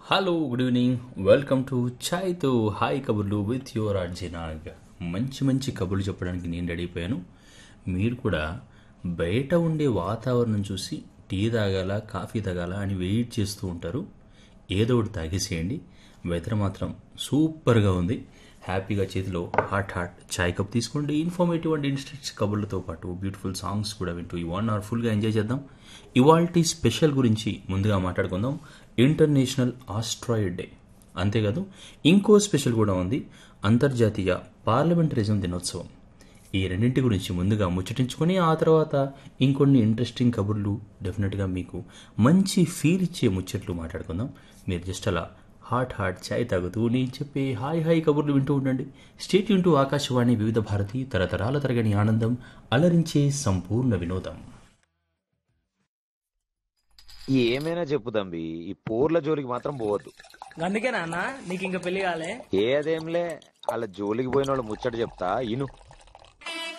hello good evening welcome to chai తో hi కబుర్లు with your అర్జునాగ్ మంచి మంచి కబుర్లు చెప్పడానికి నేను రెడీ అయిపోయాను మీరు కూడా బయట ఉండే వాతావరణం చూసి టీ తాగాల కాఫీ తాగాల అని వెయిట్ చేస్తూ ఉంటారు ఏదో ఒకటి తాగేసేయండి వెదర్ మాత్రం సూపర్గా ఉంది హ్యాపీగా చేతిలో హాట్ హాట్ చాయ్ కప్ తీసుకోండి ఇన్ఫర్మేటివ్ అండ్ ఇన్స్టెంట్స్ కబుర్లతో పాటు బ్యూటిఫుల్ సాంగ్స్ కూడా వింటూ ఈ వన్ అవర్ ఫుల్గా ఎంజాయ్ చేద్దాం ఇవాల్టి స్పెషల్ గురించి ముందుగా మాట్లాడుకుందాం ఇంటర్నేషనల్ ఆస్ట్రాయిడ్ డే అంతేకాదు ఇంకో స్పెషల్ కూడా ఉంది అంతర్జాతీయ పార్లమెంటరిజం దినోత్సవం ఈ రెండింటి గురించి ముందుగా ముచ్చటించుకొని ఆ తర్వాత ఇంకొన్ని ఇంట్రెస్టింగ్ కబుర్లు డెఫినెట్గా మీకు మంచి ఫీల్ ఇచ్చే ముచ్చట్లు మాట్లాడుకుందాం మీరు జస్ట్ అలా హాట్ హాట్ చాయ్ తాగుతూ నేను చెప్పే హాయ్ హాయ్ కబుర్లు వింటూ ఉండండి స్టేట్ యూన్ టు ఆకాశవాణి వివిధ భారతి తరతరాల తరగని ఆనందం అలరించే సంపూర్ణ వినోదం ఏమైనా చెప్పు తంబి ఈ పోర్ల జోలికి మాత్రం పోవద్దు అందుకే నాన్న నీకు ఇంకా పెళ్లి కాలే ఏ అదేంలే వాళ్ళ జోలికి పోయిన వాళ్ళు ముచ్చట చెప్తా ఇను